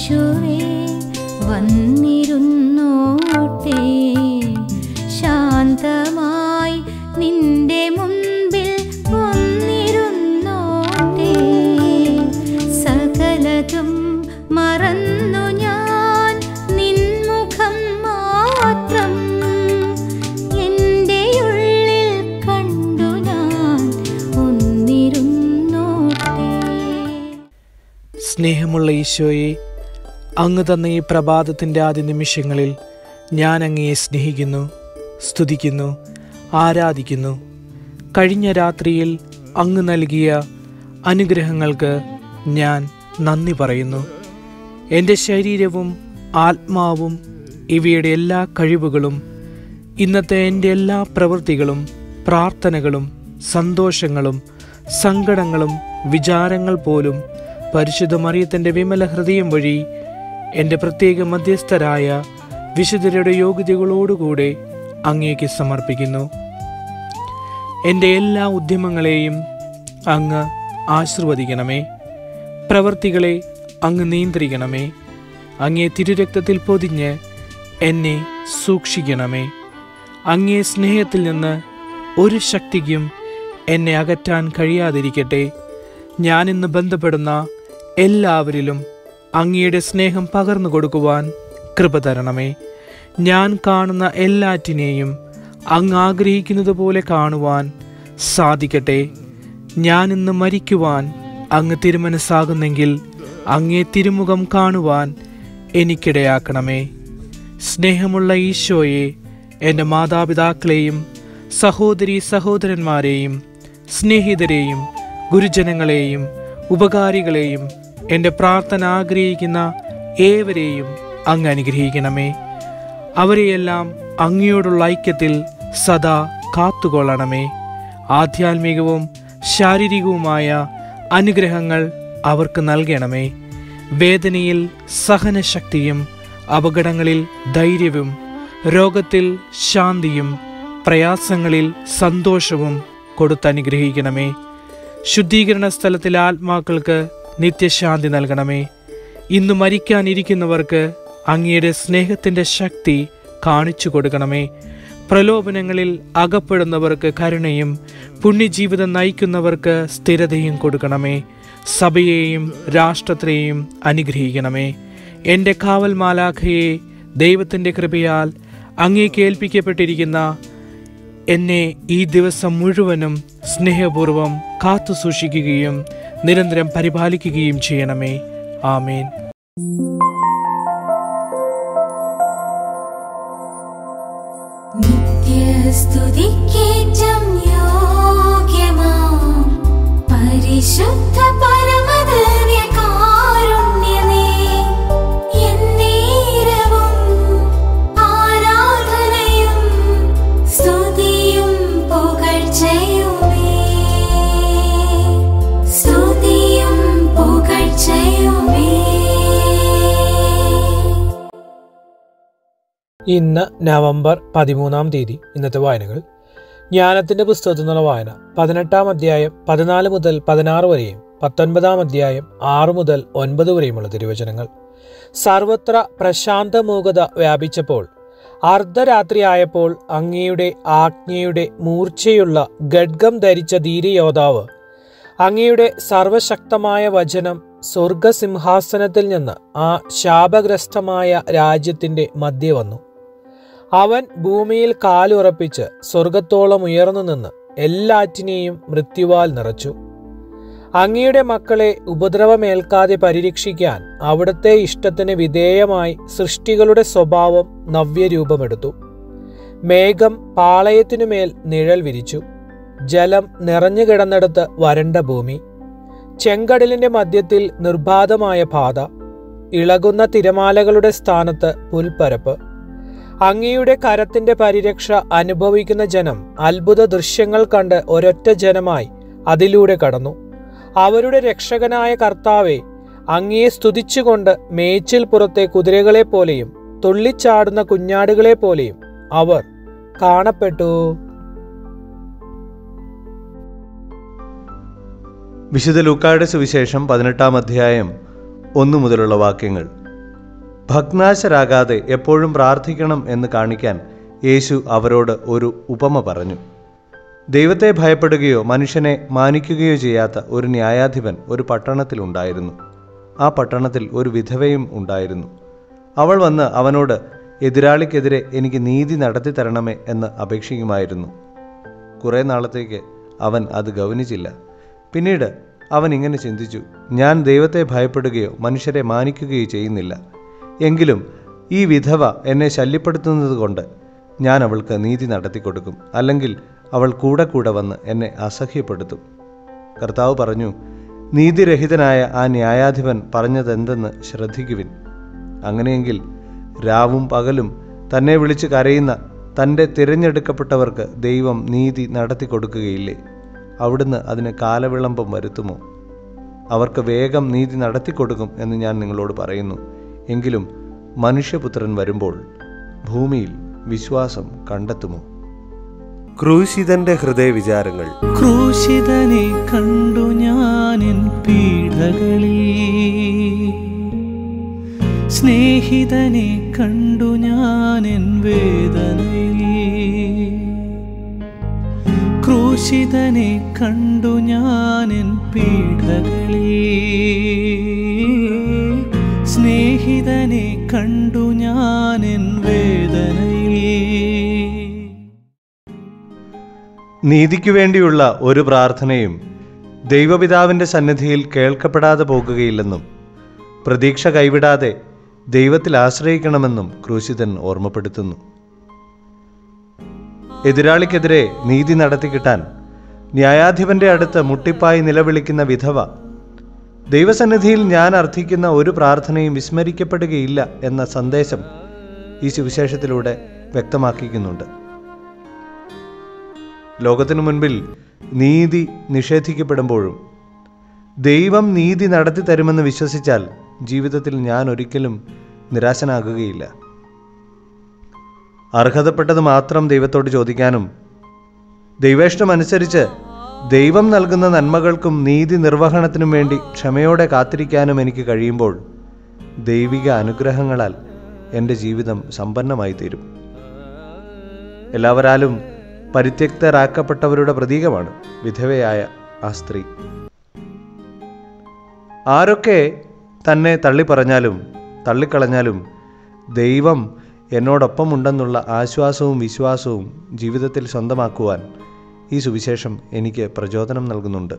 യേശുവേ വന്നിരുന്നോട്ടെ ശാന്തമായി നിന്റെ മുൻപിൽ വന്നിരുന്നോട്ടെ സകലതും മറന്നു ഞാൻ നിൻമുഖം മാത്രം എൻ്റെ ഉള്ളിൽ കണ്ടു ഞാൻ ഒന്നിരുന്നോട്ടെ സ്നേഹമുള്ള ഈശോയെ അങ്ങ് തന്ന ഈ പ്രഭാതത്തിൻ്റെ ആദ്യ നിമിഷങ്ങളിൽ ഞാൻ അങ്ങയെ സ്നേഹിക്കുന്നു സ്തുതിക്കുന്നു ആരാധിക്കുന്നു കഴിഞ്ഞ രാത്രിയിൽ അങ്ങ് നൽകിയ അനുഗ്രഹങ്ങൾക്ക് ഞാൻ നന്ദി പറയുന്നു എൻ്റെ ശരീരവും ആത്മാവും ഇവയുടെ എല്ലാ കഴിവുകളും ഇന്നത്തെ എൻ്റെ എല്ലാ പ്രവൃത്തികളും പ്രാർത്ഥനകളും സന്തോഷങ്ങളും സങ്കടങ്ങളും വിചാരങ്ങൾ പോലും പരിശുദ്ധ മറിയത്തിൻ്റെ വിമല ഹൃദയം വഴി എൻ്റെ പ്രത്യേക മധ്യസ്ഥരായ വിശുദ്ധരുടെ യോഗ്യതകളോടുകൂടെ അങ്ങേക്ക് സമർപ്പിക്കുന്നു എൻ്റെ എല്ലാ ഉദ്യമങ്ങളെയും അങ്ങ് ആശീർവദിക്കണമേ പ്രവർത്തികളെ അങ്ങ് നിയന്ത്രിക്കണമേ അങ്ങേ തിരുരക്തത്തിൽ പൊതിഞ്ഞ് എന്നെ സൂക്ഷിക്കണമേ അങ്ങേ സ്നേഹത്തിൽ നിന്ന് ഒരു ശക്തിക്കും എന്നെ അകറ്റാൻ കഴിയാതിരിക്കട്ടെ ഞാനിന്ന് ബന്ധപ്പെടുന്ന എല്ലാവരിലും അങ്ങയുടെ സ്നേഹം പകർന്നു കൊടുക്കുവാൻ കൃപ തരണമേ ഞാൻ കാണുന്ന എല്ലാറ്റിനെയും അങ്ങ് ആഗ്രഹിക്കുന്നത് പോലെ കാണുവാൻ സാധിക്കട്ടെ ഞാൻ ഇന്ന് മരിക്കുവാൻ അങ്ങ് തിരുമനസ്സാകുന്നെങ്കിൽ അങ്ങേ തിരുമുഖം കാണുവാൻ എനിക്കിടയാക്കണമേ സ്നേഹമുള്ള ഈശോയെ എൻ്റെ മാതാപിതാക്കളെയും സഹോദരി സഹോദരന്മാരെയും സ്നേഹിതരെയും ഗുരുജനങ്ങളെയും ഉപകാരികളെയും എൻ്റെ പ്രാർത്ഥന ആഗ്രഹിക്കുന്ന ഏവരെയും അങ്ങ് അനുഗ്രഹിക്കണമേ അവരെയെല്ലാം അങ്ങയോടുള്ള ഐക്യത്തിൽ സദാ കാത്തുകൊള്ളണമേ ആധ്യാത്മികവും ശാരീരികവുമായ അനുഗ്രഹങ്ങൾ അവർക്ക് നൽകണമേ വേദനയിൽ സഹനശക്തിയും അപകടങ്ങളിൽ ധൈര്യവും രോഗത്തിൽ ശാന്തിയും പ്രയാസങ്ങളിൽ സന്തോഷവും കൊടുത്തനുഗ്രഹിക്കണമേ ശുദ്ധീകരണ സ്ഥലത്തിലെ ആത്മാക്കൾക്ക് നിത്യശാന്തി നൽകണമേ ഇന്ന് മരിക്കാനിരിക്കുന്നവർക്ക് അങ്ങയുടെ സ്നേഹത്തിൻ്റെ ശക്തി കാണിച്ചു കൊടുക്കണമേ പ്രലോഭനങ്ങളിൽ അകപ്പെടുന്നവർക്ക് കരുണയും പുണ്യജീവിതം നയിക്കുന്നവർക്ക് സ്ഥിരതയും കൊടുക്കണമേ സഭയെയും രാഷ്ട്രത്തെയും അനുഗ്രഹിക്കണമേ എൻ്റെ കാവൽ മാലാഖയെ ദൈവത്തിൻ്റെ കൃപയാൽ അങ്ങേക്ക് ഏൽപ്പിക്കപ്പെട്ടിരിക്കുന്ന എന്നെ ഈ ദിവസം മുഴുവനും സ്നേഹപൂർവം കാത്തു സൂക്ഷിക്കുകയും നിരന്തരം പരിപാലിക്കുകയും ചെയ്യണമേ ആമേൻ നിത്യസ്തുതിക്കേറ്റം യോഗ്യമാം പരിശുദ്ധ പരമദിവ്യകാരുണ്യമേ, എന്നേരവും ആരാധനയും സ്തുതിയും പുകഴ്ചയുമേ. സ്തുതിയും പുകഴ്ചയുമേ ഇന്ന് നവംബർ പതിമൂന്നാം തീയതി ഇന്നത്തെ വായനകൾ ജ്ഞാനത്തിന്റെ പുസ്തകത്തിൽ നിന്നുള്ള വായന പതിനെട്ടാം അധ്യായം പതിനാല് മുതൽ പതിനാറ് വരെയും പത്തൊൻപതാം അധ്യായം ആറ് മുതൽ ഒൻപത് വരെയുമുള്ള തിരുവചനങ്ങൾ സർവത്ര പ്രശാന്ത മൂകത വ്യാപിച്ചപ്പോൾ അർദ്ധരാത്രിയായപ്പോൾ അങ്ങയുടെ ആജ്ഞയുടെ മൂർച്ചയുള്ള ഗഡ്ഗം ധരിച്ച ധീരയോദ്ധാവ് അങ്ങയുടെ സർവശക്തമായ വചനം സ്വർഗസിംഹാസനത്തിൽ നിന്ന് ആ ശാപഗ്രസ്തമായ രാജ്യത്തിന്റെ മധ്യ വന്നു അവൻ ഭൂമിയിൽ കാലുറപ്പിച്ച് സ്വർഗത്തോളം ഉയർന്നു നിന്ന് എല്ലാറ്റിനെയും മൃത്യുവാൽ നിറച്ചു അങ്ങയുടെ മക്കളെ ഉപദ്രവമേൽക്കാതെ പരിരക്ഷിക്കാൻ അവിടുത്തെ ഇഷ്ടത്തിന് വിധേയമായി സൃഷ്ടികളുടെ സ്വഭാവം നവ്യരൂപമെടുത്തു മേഘം പാളയത്തിനുമേൽ നിഴൽ വിരിച്ചു ജലം നിറഞ്ഞു കിടന്നിടത്ത് വരണ്ട ഭൂമി ചെങ്കടലിന്റെ മധ്യത്തിൽ നിർബാധമായ പാത ഇളകുന്ന തിരമാലകളുടെ സ്ഥാനത്ത് പുൽപ്പരപ്പ് അങ്ങയുടെ കരത്തിന്റെ പരിരക്ഷ അനുഭവിക്കുന്ന ജനം അത്ഭുത ദൃശ്യങ്ങൾ കണ്ട് ഒരൊറ്റ ജനമായി അതിലൂടെ കടന്നു അവരുടെ രക്ഷകനായ കർത്താവെ അങ്ങയെ സ്തുതിച്ചുകൊണ്ട് മേച്ചിൽ പുറത്തെ കുതിരകളെ പോലെയും തുള്ളിച്ചാടുന്ന കുഞ്ഞാടുകളെ പോലെയും അവർ കാണപ്പെട്ടു വിശുദ്ധ ലൂക്കായുടെ സുവിശേഷം പതിനെട്ടാം അധ്യായം ഒന്നു മുതലുള്ള വാക്യങ്ങൾ ഭഗ്നാശരാകാതെ എപ്പോഴും പ്രാർത്ഥിക്കണം എന്ന് കാണിക്കാൻ യേശു അവരോട് ഒരു ഉപമ പറഞ്ഞു ദൈവത്തെ ഭയപ്പെടുകയോ മനുഷ്യനെ മാനിക്കുകയോ ചെയ്യാത്ത ഒരു ന്യായാധിപൻ ഒരു പട്ടണത്തിലുണ്ടായിരുന്നു ആ പട്ടണത്തിൽ ഒരു വിധവയും ഉണ്ടായിരുന്നു അവൾ വന്ന് അവനോട് എതിരാളിക്കെതിരെ എനിക്ക് നീതി നടത്തി തരണമേ എന്ന് അപേക്ഷിക്കുമായിരുന്നു കുറേ നാളത്തേക്ക് അവൻ അത് ഗൗനിച്ചില്ല പിന്നീട് അവൻ ഇങ്ങനെ ചിന്തിച്ചു ഞാൻ ദൈവത്തെ ഭയപ്പെടുകയോ മനുഷ്യരെ മാനിക്കുകയോ ചെയ്യുന്നില്ല എങ്കിലും ഈ വിധവ എന്നെ ശല്യപ്പെടുത്തുന്നത് കൊണ്ട് ഞാൻ അവൾക്ക് നീതി നടത്തിക്കൊടുക്കും അല്ലെങ്കിൽ അവൾ കൂടെ കൂടെ വന്ന് എന്നെ അസഹ്യപ്പെടുത്തും കർത്താവ് പറഞ്ഞു നീതിരഹിതനായ ആ ന്യായാധിപൻ പറഞ്ഞതെന്തെന്ന് ശ്രദ്ധിക്കുവിൻ അങ്ങനെയെങ്കിൽ രാവും പകലും തന്നെ വിളിച്ച് കരയുന്ന തൻ്റെ തിരഞ്ഞെടുക്കപ്പെട്ടവർക്ക് ദൈവം നീതി നടത്തി കൊടുക്കുകയില്ലേ അവിടുന്ന് അതിന് കാലവിളംബം വരുത്തുമോ അവർക്ക് വേഗം നീതി നടത്തിക്കൊടുക്കും എന്ന് ഞാൻ നിങ്ങളോട് പറയുന്നു എങ്കിലും മനുഷ്യപുത്രൻ വരുമ്പോൾ ഭൂമിയിൽ വിശ്വാസം കണ്ടെത്തുമോ ക്രൂശിതന്റെ ഹൃദയവിചാരങ്ങൾ ക്രൂശിതനെ കണ്ടു ഞാനെൻ പീഡകളിൽ സ്നേഹിതനെ കണ്ടു ഞാനെൻ വേദനയിൽ ക്രൂശിതനെ കണ്ടു ഞാനെൻ പീഡകളിൽ സ്നേഹിതനെ കണ്ടു ഞാനെൻ വേദനയിൽ നീതിക്കു വേണ്ടിയുള്ള ഒരു പ്രാർത്ഥനയും ദൈവപിതാവിൻ്റെ സന്നിധിയിൽ കേൾക്കപ്പെടാതെ പോകുകയില്ലെന്നും പ്രതീക്ഷ കൈവിടാതെ ദൈവത്തിൽ ആശ്രയിക്കണമെന്നും ക്രൂശിതൻ ഓർമ്മപ്പെടുത്തുന്നു എതിരാളിക്കെതിരെ നീതി നടത്തിക്കിട്ടാൻ ന്യായാധിപന്റെ അടുത്ത് മുട്ടിപ്പായി നിലവിളിക്കുന്ന വിധവ ദൈവസന്നിധിയിൽ ഞാൻ അർത്ഥിക്കുന്ന ഒരു പ്രാർത്ഥനയും വിസ്മരിക്കപ്പെടുകയില്ല എന്ന സന്ദേശം ഈ സുവിശേഷത്തിലൂടെ വ്യക്തമാക്കിക്കുന്നുണ്ട് ലോകത്തിനു മുൻപിൽ നീതി നിഷേധിക്കപ്പെടുമ്പോഴും ദൈവം നീതി നടത്തി തരുമെന്ന് വിശ്വസിച്ചാൽ ജീവിതത്തിൽ ഞാൻ ഒരിക്കലും നിരാശനാകുകയില്ല അർഹതപ്പെട്ടത് മാത്രം ദൈവത്തോട് ചോദിക്കാനും ദൈവേഷ്ടമനുസരിച്ച് ദൈവം നൽകുന്ന നന്മകൾക്കും നീതി നിർവഹണത്തിനും വേണ്ടി ക്ഷമയോടെ കാത്തിരിക്കാനും എനിക്ക് കഴിയുമ്പോൾ ദൈവിക അനുഗ്രഹങ്ങളാൽ എൻ്റെ ജീവിതം സമ്പന്നമായി തീരും എല്ലാവരാലും പരിത്യക്തരാക്കപ്പെട്ടവരുടെ പ്രതീകമാണ് വിധവയായ ആ സ്ത്രീ ആരൊക്കെ തന്നെ തള്ളിപ്പറഞ്ഞാലും തള്ളിക്കളഞ്ഞാലും ദൈവം എന്നോടൊപ്പം ഉണ്ടെന്നുള്ള ആശ്വാസവും വിശ്വാസവും ജീവിതത്തിൽ സ്വന്തമാക്കുവാൻ ഈ സുവിശേഷം എനിക്ക് പ്രചോദനം നൽകുന്നുണ്ട്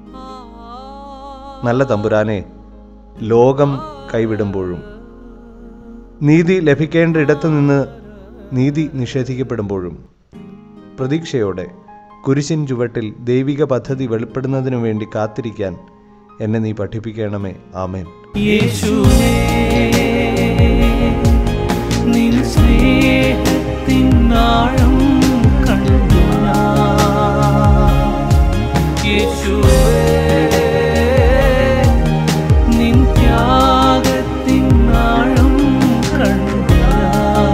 നല്ല തമ്പുരാനെ ലോകം കൈവിടുമ്പോഴും നീതി ലഭിക്കേണ്ട ഇടത്തു നിന്ന് നീതി നിഷേധിക്കപ്പെടുമ്പോഴും പ്രതീക്ഷയോടെ കുരിശിൻ ചുവട്ടിൽ ദൈവിക പദ്ധതി വെളിപ്പെടുന്നതിനു വേണ്ടി കാത്തിരിക്കാൻ എന്നെ നീ പഠിപ്പിക്കണമേ ആമേൻ യേശുവേ നിൻ സ്നേഹത്തിൻ ആഴം കണ്ടു ഞാൻ. യേശുവേ നിൻ ത്യാഗത്തിൻ ആഴം കണ്ടു ഞാൻ.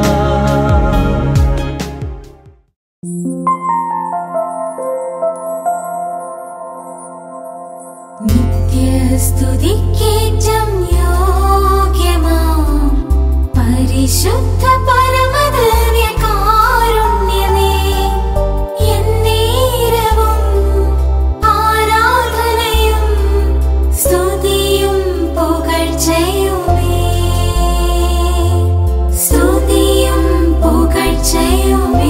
നിത്യസ്തുതിക്കേറ്റം യോഗ്യമാം പരിശുദ്ധ പരമദിവ്യകാരുണ്യമേ, എന്നേരവും ആരാധനയും സ്തുതിയും പുകഴ്ചയുമേ. സ്തുതിയും പുകഴ്ചയുമേ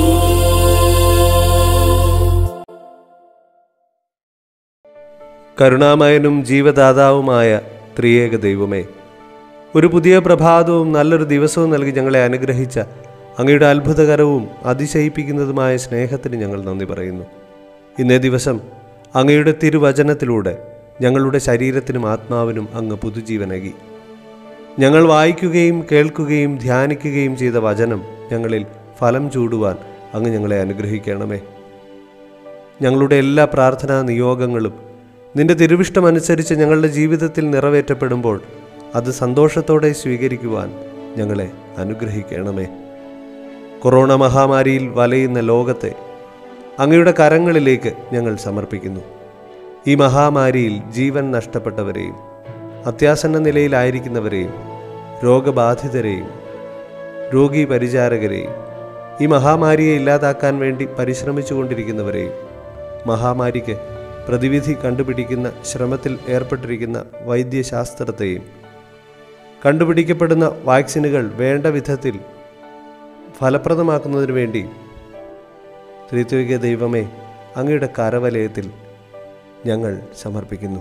കരുണാമയനും ജീവദാതാവുമായ ത്രിയേക ദൈവമേ ഒരു പുതിയ പ്രഭാതവും നല്ലൊരു ദിവസവും നൽകി ഞങ്ങളെ അനുഗ്രഹിച്ച അങ്ങയുടെ അത്ഭുതകരവും അതിശയിപ്പിക്കുന്നതുമായ സ്നേഹത്തിന് ഞങ്ങൾ നന്ദി പറയുന്നു ഇന്നേ ദിവസം അങ്ങയുടെ തിരുവചനത്തിലൂടെ ഞങ്ങളുടെ ശരീരത്തിനും ആത്മാവിനും അങ്ങ് പുതുജീവനകി ഞങ്ങൾ വായിക്കുകയും കേൾക്കുകയും ധ്യാനിക്കുകയും ചെയ്ത വചനം ഞങ്ങളിൽ ഫലം ചൂടുവാൻ അങ്ങ് ഞങ്ങളെ അനുഗ്രഹിക്കണമേ ഞങ്ങളുടെ എല്ലാ പ്രാർത്ഥനാ നിയോഗങ്ങളും നിന്റെ തിരുവിഷ്ടമനുസരിച്ച് ഞങ്ങളുടെ ജീവിതത്തിൽ നിറവേറ്റപ്പെടുമ്പോൾ അത് സന്തോഷത്തോടെ സ്വീകരിക്കുവാൻ ഞങ്ങളെ അനുഗ്രഹിക്കണമേ കൊറോണ മഹാമാരിയിൽ വലയുന്ന ലോകത്തെ അങ്ങയുടെ കരങ്ങളിലേക്ക് ഞങ്ങൾ സമർപ്പിക്കുന്നു ഈ മഹാമാരിയിൽ ജീവൻ നഷ്ടപ്പെട്ടവരെയും അത്യാസന്ന നിലയിലായിരിക്കുന്നവരെയും രോഗബാധിതരെയും രോഗി പരിചാരകരെയും ഈ മഹാമാരിയെ ഇല്ലാതാക്കാൻ വേണ്ടി പരിശ്രമിച്ചുകൊണ്ടിരിക്കുന്നവരെയും മഹാമാരിക്ക് പ്രതിവിധി കണ്ടുപിടിക്കുന്ന ശ്രമത്തിൽ ഏർപ്പെട്ടിരിക്കുന്ന വൈദ്യശാസ്ത്രത്തെയും കണ്ടുപിടിക്കപ്പെടുന്ന വാക്സിനുകൾ വേണ്ട വിധത്തിൽ ഫലപ്രദമാക്കുന്നതിന് വേണ്ടി ത്രിത്വിക ദൈവമേ അങ്ങയുടെ കരവലയത്തിൽ ഞങ്ങൾ സമർപ്പിക്കുന്നു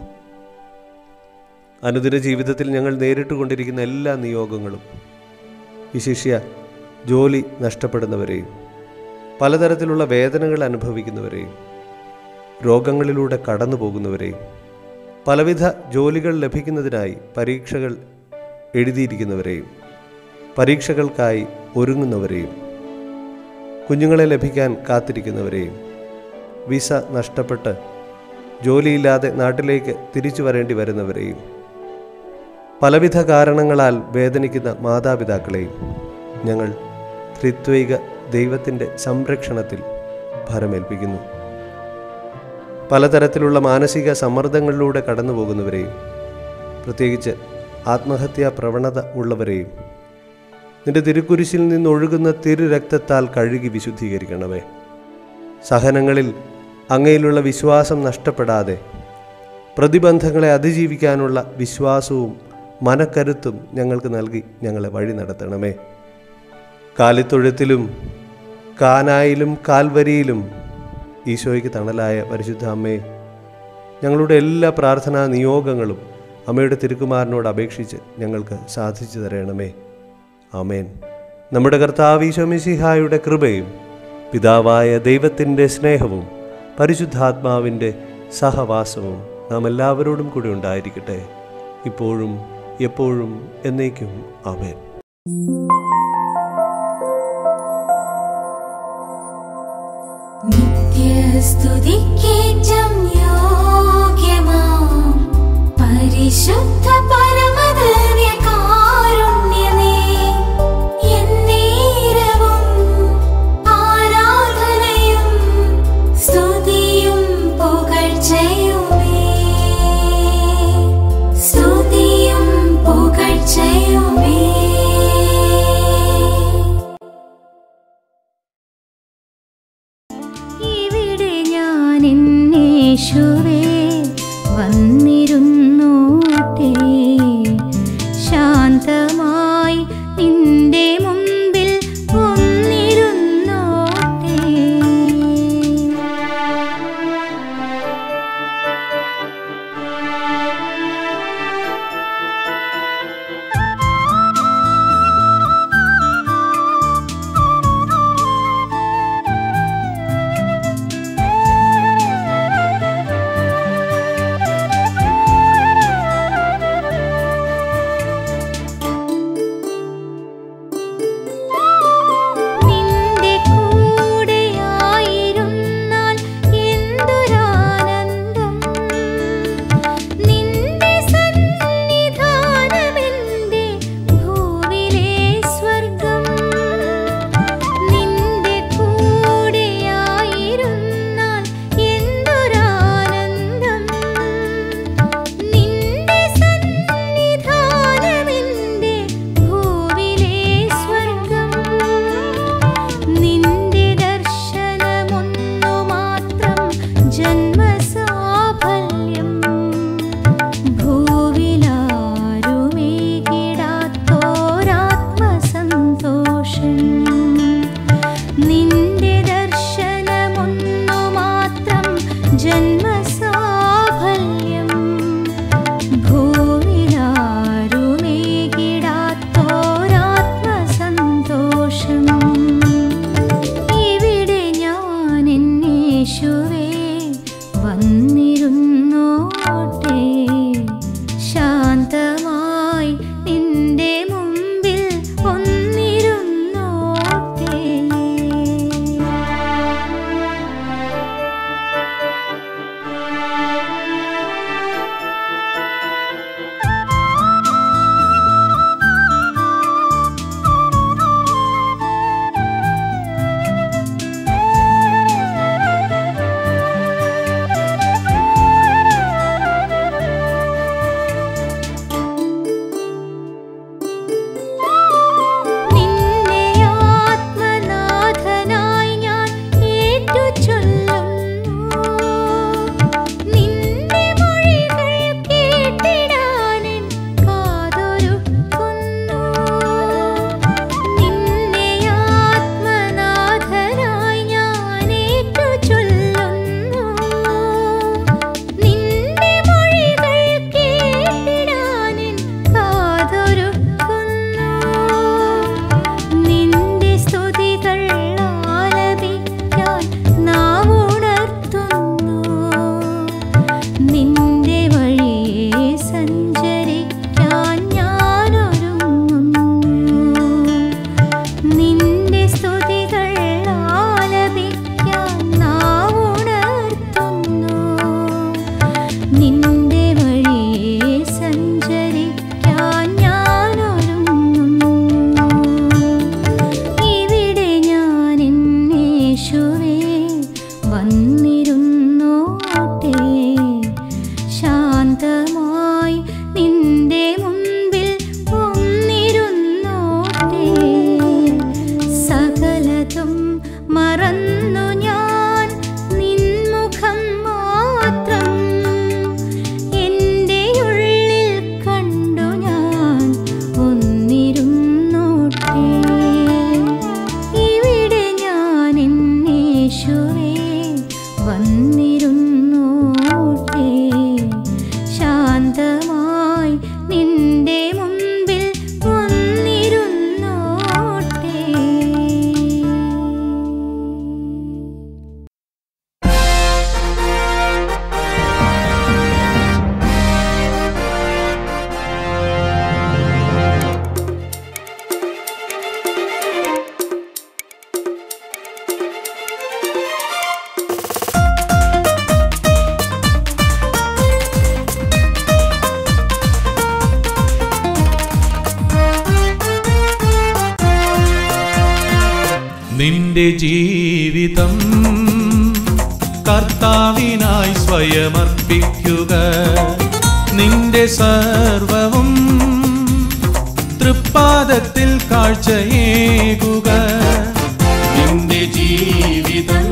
അനുദിന ജീവിതത്തിൽ ഞങ്ങൾ നേരിട്ട് കൊണ്ടിരിക്കുന്ന എല്ലാ നിയോഗങ്ങളും വിശിഷ്യ ജോലി നഷ്ടപ്പെടുന്നവരെയും പലതരത്തിലുള്ള വേദനകൾ അനുഭവിക്കുന്നവരെയും രോഗങ്ങളിലൂടെ കടന്നു പോകുന്നവരെയും പലവിധ ജോലികൾ ലഭിക്കുന്നതിനായി പരീക്ഷകൾ എഴുതിയിരിക്കുന്നവരെയും പരീക്ഷകൾക്കായി ഒരുങ്ങുന്നവരെയും കുഞ്ഞുങ്ങളെ ലഭിക്കാൻ കാത്തിരിക്കുന്നവരെയും വിസ നഷ്ടപ്പെട്ട് ജോലിയില്ലാതെ നാട്ടിലേക്ക് തിരിച്ചു വരേണ്ടി വരുന്നവരെയും പലവിധ കാരണങ്ങളാൽ വേദനിക്കുന്ന മാതാപിതാക്കളെയും ഞങ്ങൾ ത്രിത്വൈക ദൈവത്തിൻ്റെ സംരക്ഷണത്തിൽ ഭരമേൽപ്പിക്കുന്നു പലതരത്തിലുള്ള മാനസിക സമ്മർദ്ദങ്ങളിലൂടെ കടന്നു പോകുന്നവരെയും പ്രത്യേകിച്ച് ആത്മഹത്യാ പ്രവണത ഉള്ളവരെയും നിന്റെ തിരുക്കുരിശിൽ നിന്നൊഴുകുന്ന തിരുരക്തത്താൽ കഴുകി വിശുദ്ധീകരിക്കണമേ സഹനങ്ങളിൽ അങ്ങയിലുള്ള വിശ്വാസം നഷ്ടപ്പെടാതെ പ്രതിബന്ധങ്ങളെ അതിജീവിക്കാനുള്ള വിശ്വാസവും മനക്കരുത്തും ഞങ്ങൾക്ക് നൽകി ഞങ്ങളെ വഴി നടത്തണമേ കാലിത്തൊഴുത്തിലും കാനായിലും കാൽവരിയിലും ഈശോയ്ക്ക് തണലായ പരിശുദ്ധ അമ്മേ ഞങ്ങളുടെ എല്ലാ പ്രാർത്ഥനാ നിയോഗങ്ങളും അമ്മയുടെ തിരുക്കുമാരനോട് അപേക്ഷിച്ച് ഞങ്ങൾക്ക് സാധിച്ചു തരണമേ ആമേൻ നമ്മുടെ കർത്താവ് ഈശോമിസിഹായുടെ കൃപയും പിതാവായ ദൈവത്തിൻ്റെ സ്നേഹവും പരിശുദ്ധാത്മാവിൻ്റെ സഹവാസവും നാം എല്ലാവരോടും കൂടി ഉണ്ടായിരിക്കട്ടെ ഇപ്പോഴും എപ്പോഴും എന്നേക്കും ആമേൻ നിത്യസ്തുതിക്കേറ്റം യോഗ്യമാം പരിശുദ്ധ പരമധന്യകാരുണ്യമേ എന്നേരവും ആരാധനയും സ്തുതിയും പുകഴ്ചയുമേ സ്തുതിയും പുകഴ്ചയുമേ ഇവിടെ ഞാൻ എന്നേശുവേ വന്നിരുന്നോട്ടെ ശാന്തമായി നിന്റെ മുമ്പിൽ ഒന്നിരുന്നോട്ടെ എന്നേശുവേ വന്നിരുന്നോട്ടെ ശാന്തമായി നിന്റെ മുൻപിൽ ഒന്നിരുന്നോട്ടെ സകലതും മറന്നു ഞാൻ നിൻമുഖം മാത്രം എൻ്റെ ഉള്ളിൽ കണ്ടു ഞാൻ ഒന്നിരുന്നോട്ടെ ഇവിടെ ഞാൻ എന്നേശുവേ വന്നിരുന്നോട്ടെ ശാന്തമായി നിന്റെ മുൻപിൽ ഒന്നിരുന്നോട്ടെ നിന്റെ ജീവിതം കർത്താവിനായി സ്വയമർപ്പിക്കുക നിന്റെ സർവവും തൃപ്പാദത്തിൽ കാഴ്ചയേകുക നിന്റെ ജീവിതം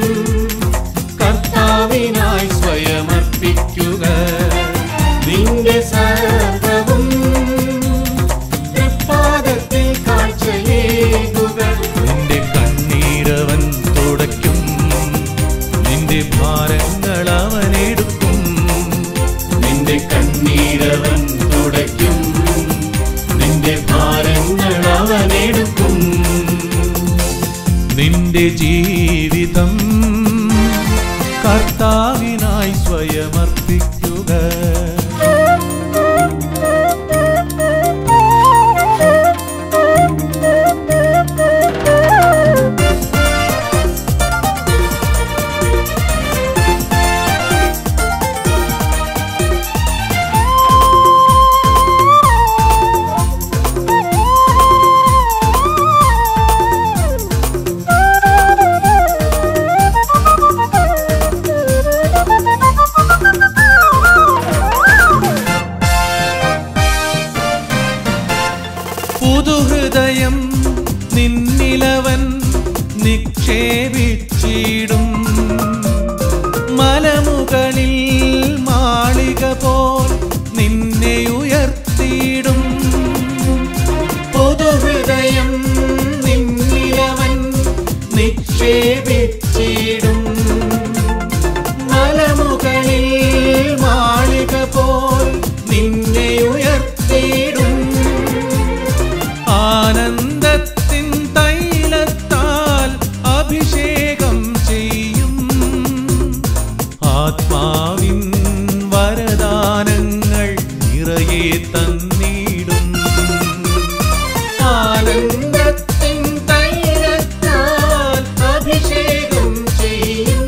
കർത്താവിനായി സ്വയമർപ്പിക്കുക നിന്റെ സർവവും തൃപ്പാദത്തിൽ കാഴ്ചയേകുക നിന്റെ കണ്ണീരവൻ തുടയ്ക്കും നിന്റെ ഭാരങ്ങൾ അവൻ എടുക്കും നിന്റെ കണ്ണീരവൻ തുടയ്ക്കും നിന്റെ ഭാരങ്ങൾ അവൻ എടുക്കും നിന്റെ ജീവിതം കർത്താവിനായി സ്വയമർപ്പിക്കുക പുതുഹൃദയം നിന്നിലവൻ നിക്ഷേപിച്ചിടും മലമുകളിൽ മാളിക പോൽ നിന്നെ ഉയർത്തിയിടും പുതുഹൃദയം നിന്നിലവൻ നിക്ഷേപിച്ചിടും മലമുകളിൽ മാളിക പോൽ നിന്നെ ഉയർത്തിയിടും ആനന്ദത്തിൻ തൈലത്താൽ അഭിഷേകം ചെയ്യും ആത്മാവിൻ വരദാനങ്ങൾ നിറയെ തന്നിടും ആനന്ദത്തിൻ തൈലത്താൽ അഭിഷേകം ചെയ്യും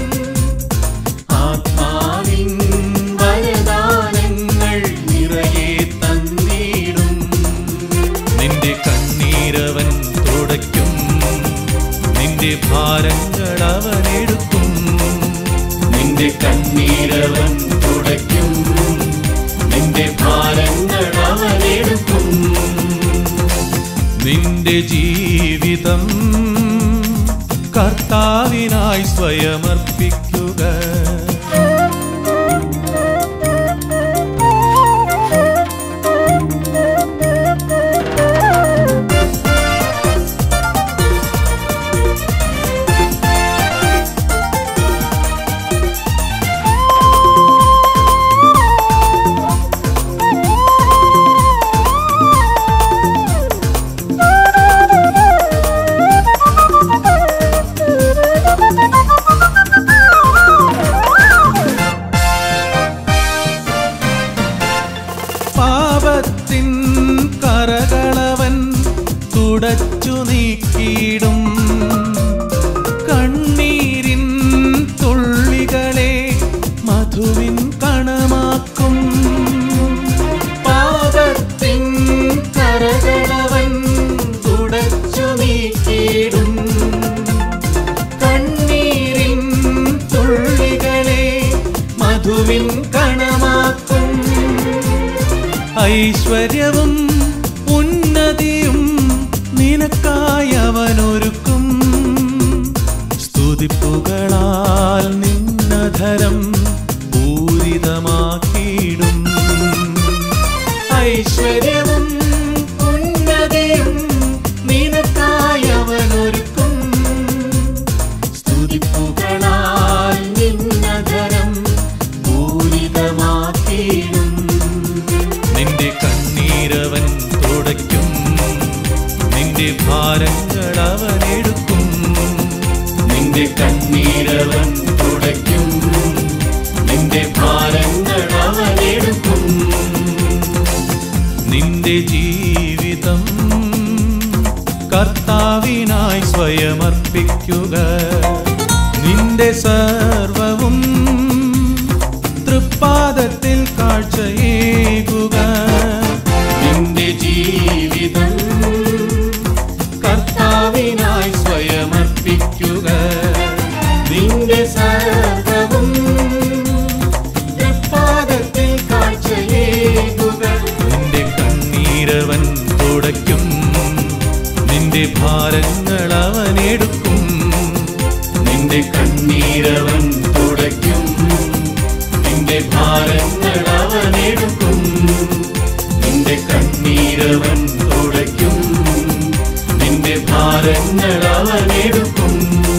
ആത്മാവിൻ വരദാനങ്ങൾ നിറയെ തന്നിടും നിന്റെ കണ്ണീരവൻ തുടയ്ക്കും നിന്റെ ഭാരങ്ങൾ അവൻ എടുക്കും നിന്റെ കണ്ണീരവൻ തുടയ്ക്കും നിന്റെ ഭാരങ്ങൾ അവൻ എടുക്കും നിന്റെ ജീവിതം കർത്താവിനായി സ്വയമർപ്പിക്കുക Thank you. ഐശ്വര്യവും ഉന്നതിയും നിനക്കായി അവനൊരുക്കും സ്തുതിപ്പുകളാൽ നിന്നധരം പൂരിതമാക്കിയിടും ഐശ്വര്യവും ഉന്നതിയും നിനക്കായി അവനൊരുക്കും സ്തുതിപ്പുകളാൽ നിന്നധരം പൂരിതമാക്കിയിടും നിന്റെ കണ്ണീരവൻ തുടയ്ക്കും നിന്റെ ഭാരങ്ങൾ അവൻ എടുക്കും നിന്റെ കണ്ണീരവൻ തുടയ്ക്കും നിന്റെ ഭാരങ്ങൾ അവൻ എടുക്കും നിന്റെ ജീവിതം കർത്താവിനായി സ്വയമർപ്പിക്കുക നിന്റെ സർവവും തൃപ്പാദത്തിൽ കാഴ്ചയേകുക നിന്റെ ജീവിതം കർത്താവിനായി സ്വയമർപ്പിക്കുക നിന്റെ സർവവും തൃപ്പാദത്തിൽ കാഴ്ചയേകുക നിന്റെ കണ്ണീരവൻ തുടയ്ക്കും നിന്റെ ഭാരങ്ങൾ അവൻ എടുക്കും നിന്റെ കണ്ണീരവൻ തുടയ്ക്കും നിന്റെ ഭാരങ്ങൾ അവൻ എടുക്കും നിന്റെ കണ്ണീരവൻ തുടയ്ക്കും നിന്റെ ഭാരങ്ങൾ അവൻ എടുക്കും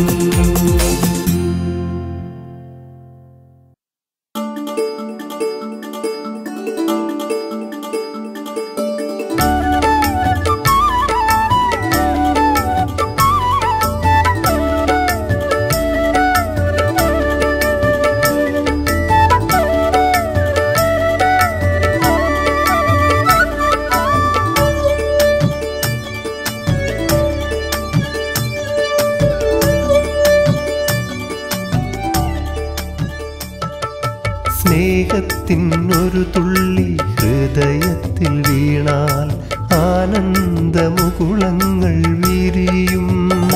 സ്നേഹത്തിനൊരു തുള്ളി ഹൃദയത്തിൽ വീണാൽ ആനന്ദമുകുളങ്ങൾ വിരിയും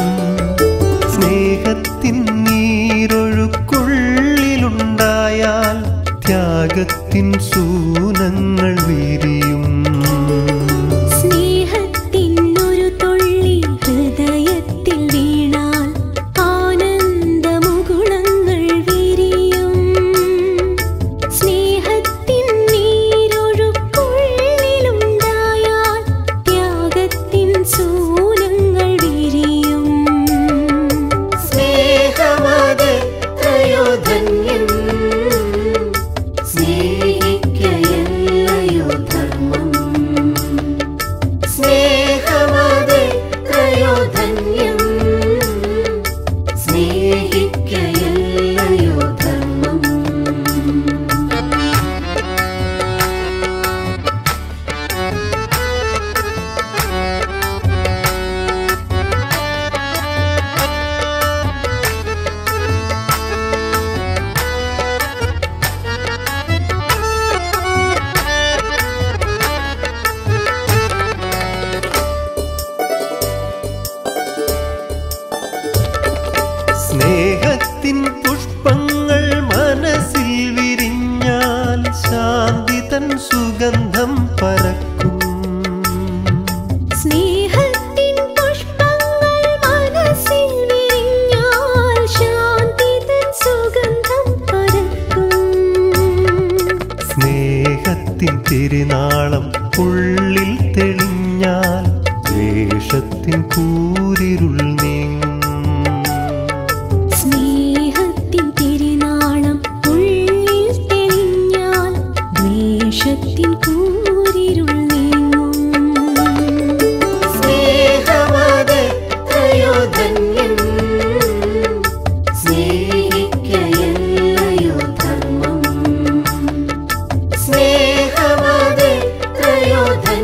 സ്നേഹത്തിൻ നീരൊഴുക്കുള്ളിലുണ്ടായാൽ ത്യാഗത്തിൻ സൂനങ്ങൾ വിരിയും സ്നേഹത്തിനൊരു തുള്ളി ഹൃദയത്തിൽ വീണാൽ ആനന്ദമുകുളങ്ങൾ വിരിയും സ്നേഹത്തിൻ നീരൊഴുക്കുള്ളിലുണ്ടായാൽ ത്യാഗത്തിൻ സൂനങ്ങൾ വിരിയും സ്നേഹമത് ത്രയോധന്യം സ്നേഹിക്കയല്ലയോ ധർമ്മം സ്നേഹമത് ത്രയോധന്യം സ്നേഹിക്കയല്ലയോ ധർമ്മം സ്നേഹത്തിൻ പുഷ്പങ്ങൾ മനസ്സിൽ വിരിഞ്ഞാൽ ശാന്തി തൻ സുഗന്ധം പരക്കും സ്നേഹത്തിൻ പുഷ്പങ്ങൾ മനസ്സിൽ വിരിഞ്ഞാൽ ശാന്തി തൻ സുഗന്ധം പരക്കും സ്നേഹത്തിൻ തിരുനാളം ഉള്ളിൽ തെളിഞ്ഞാൽ ദ്വേഷത്തിൻ കൂരിരുൾ നീങ്ങും സ്നേഹത്തിൻ തിരുനാളം ഉള്ളിൽ തെളിഞ്ഞാൽ ദ്വേഷത്തിൻ കൂരിരുൾ നീങ്ങും സ്നേഹമത് ത്രയോധന്യം സ്നേഹിക്കയല്ലയോ ധർമ്മം സ്നേഹമത് ത്രയോധന്യം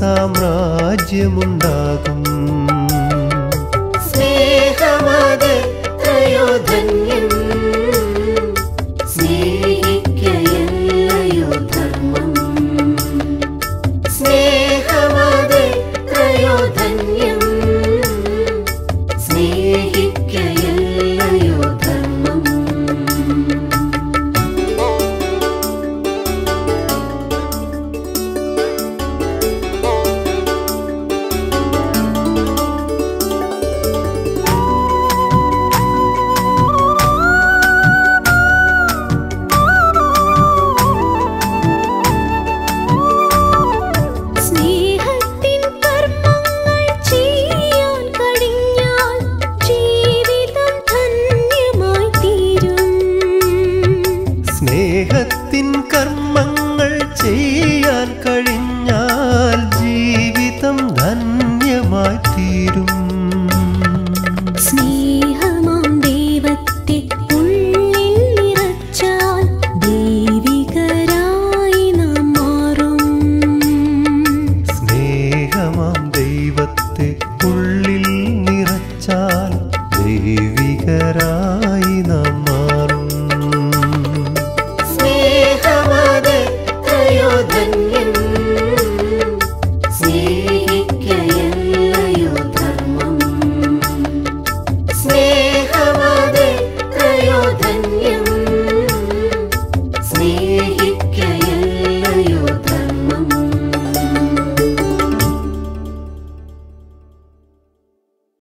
സാമ്രാജ്യമുണ്ടാകും സ്നേഹമത് ത്രയോധന്യം സ്നേഹിക്കയല്ലയോ ധർമ്മം സ്നേഹമത് ത്രയോധന്യം സ്നേഹിക്കയല്ലയോ ധർമ്മം സ്നേഹത്തിൻ കർമ്മങ്ങൾ ചെയ്യാൻ കഴിഞ്ഞാൽ ജീവിതം ധന്യമായി തീരും സ്നേഹത്തിൻ കർമ്മങ്ങൾ ചെയ്യാൻ കഴിയും